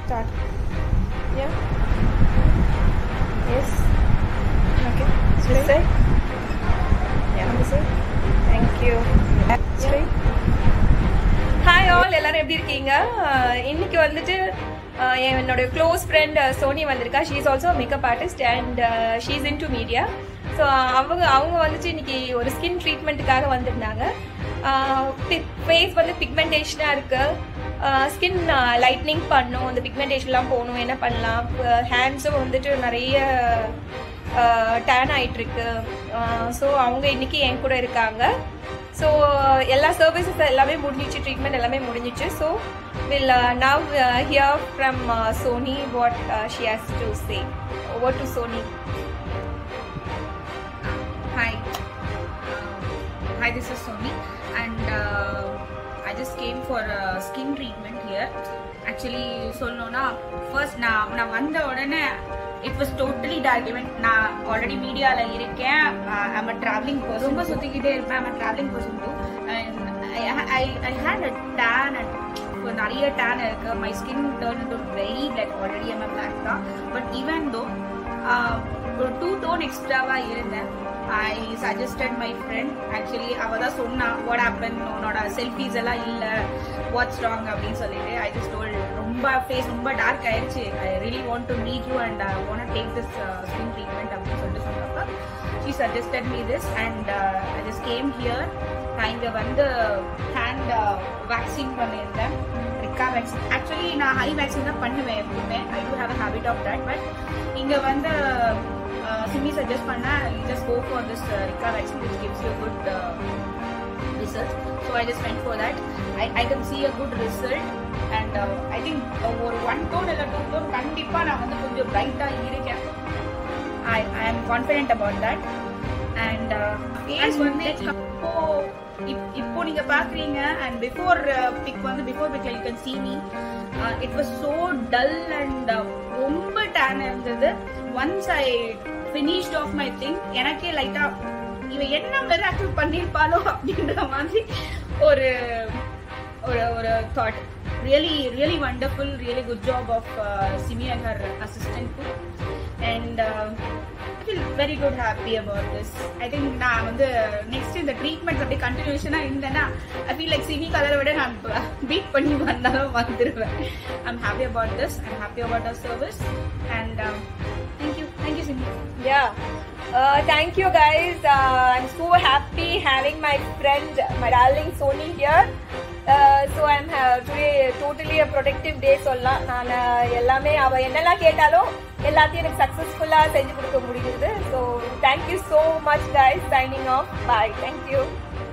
start. Yeah. Yes. Okay. This side. Yeah. This side. Thank you. Straight. Hi all எல்லாரும் எப்படி இருக்கீங்க அஹ் இன்னைக்கு வந்துட்டு அஹ் என்னோட க்ளோஸ் ஃப்ரெண்ட் சோனி வந்திருக்கா she is also makeup artist and she is in to media so அவங்க அவங்க வந்துட்டு இன்னைக்கு ஒரு ஸ்கின் ட்ரீட்மெண்ட்டுக்காக வந்திருந்தாங்க ஃபேஸ் வந்து பிக்மெண்டேஷனாக இருக்கு ஸ்கின் லைட்னிங் பண்ணும் அந்த பிக்மெண்டேஷன்லாம் போகணும் என்ன பண்ணலாம் ஹேண்ட்ஸும் வந்துட்டு நிறைய டேன் ஆயிட்டு இருக்கு ஸோ அவங்க இன்னைக்கு என் கூட இருக்காங்க ஸோ எல்லா சர்வீசஸ் எல்லாமே முடிஞ்சிச்சு ட்ரீட்மெண்ட் எல்லாமே முடிஞ்சிச்சு so will now hear from Soni what she has to say over to Soni Hi. Uh, hi, this is Sony, and uh, I just came for a skin treatment here. Actually, சொல்லணும்னா first நான் நான் வந்த உடனே it was totally dark even நான் already மீடியாவில் இருக்கேன் I'm a travelling person ரொம்ப சுற்றிக்கிட்டே இருப்பேன் I'm a travelling person too I I hate a tan and நிறைய டேன் இருக்கு my skin turn to very like already am black தான் but even though ஒரு டூ டோன் எக்ஸ்ட்ராவா இருந்தேன் I suggested my friend actually அவ தான் சொன்னா what happen உன்னோட செல்ஃபீஸ் எல்லாம் இல்ல வாட்ஸ் ராங் அப்படின்னு சொல்லிட்டு ஐ ஜஸ்ட் டோல் ரொம்ப ஃபேஸ் ரொம்ப டார்க் ஆயிடுச்சு I really want to meet you and I want take this skin treatment அப்படின்னு சொல்லிட்டு சொன்னப்ப she suggested me this and I just came here நான் இங்க வந்து ஹேண்ட் வேக்சின் பண்ணியிருந்தேன் ரிக்கா வேக்சின் ஆக்சுவலி நான் ஹை வேக்சின் தான் பண்ணுவேன் எப்பவுமே I do have a habit of that but இங்க வந்து சிமி சஜஸ்ட் பண்ணா you just go for this ரிக்கா waxing which gives you good result so I just went for that I I can see a good result and I think ஒரு one tone இல்லை two tone கண்டிப்பாக நான் வந்து கொஞ்சம் பிரைட்டாக இருக்கேன் I I am confident about that and face வந்து இப்போ இப்- இப்போ நீங்க பாக்குறீங்க அண்ட் பிஃபோர் பிக் வந்து பிஃபோர் பிக்ல you can see me it was so dull and ரொம்ப டேன் இருந்தது once I finished of my thing எனக்கே லைட்டா இவ என்ன மிராக்கிள் பண்ணிருப்பாளோ அப்படின்ற மாதிரி ஒரு ஒரு ஒரு thought really really wonderful really good job of Simi and her assistant and feel very good happy about this I think நான் வந்து நெக்ஸ்ட் இந்த ட்ரீட்மெண்ட் அப்படி கண்டினியூஷனா இருந்தேன்னா ஐ ஃபீல் லைக் சிவி கலரை விட நான் பீட் பண்ணி வந்தாலும் வந்துருவேன் I'm happy about this I'm happy about our service and thank you thank you Simi Yeah. Uh, thank you guys. Uh, I'm so happy having my friend, my darling Sony here. Uh, so I'm uh, today totally a protective day சொல்லலாம் நான் uh, எல்லாமே அவ என்னெல்லாம் கேட்டாலும் எல்லாத்தையும் எனக்கு சக்ஸஸ்ஃபுல்லாக செஞ்சு கொடுக்க முடியுது so thank you so much guys signing off bye thank you